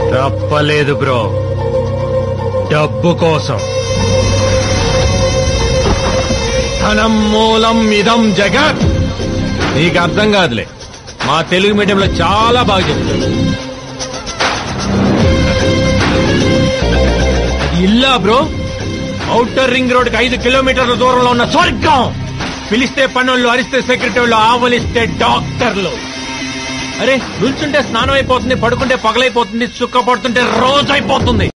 తప్పలేదు బ్రో డబ్బు కోసం ధనం మూలం ఇదం జగత్ నీకు అర్థం కాదులే మా తెలుగు మీడియంలో చాలా బాగా చెప్తారు అది ఇల్లా బ్రో ఔటర్ రింగ్ రోడ్ ఐదు కిలోమీటర్ల దూరంలో ఉన్న స్వర్గం పిలిస్తే పనులు అరిస్తే సెక్రటరీలు ఆవలిస్తే డాక్టర్లు అరే నిల్చుంటే స్నానం అయిపోతుంది పడుకుంటే పగలైపోతుంది చుక్క పడుతుంటే రోజు అయిపోతుంది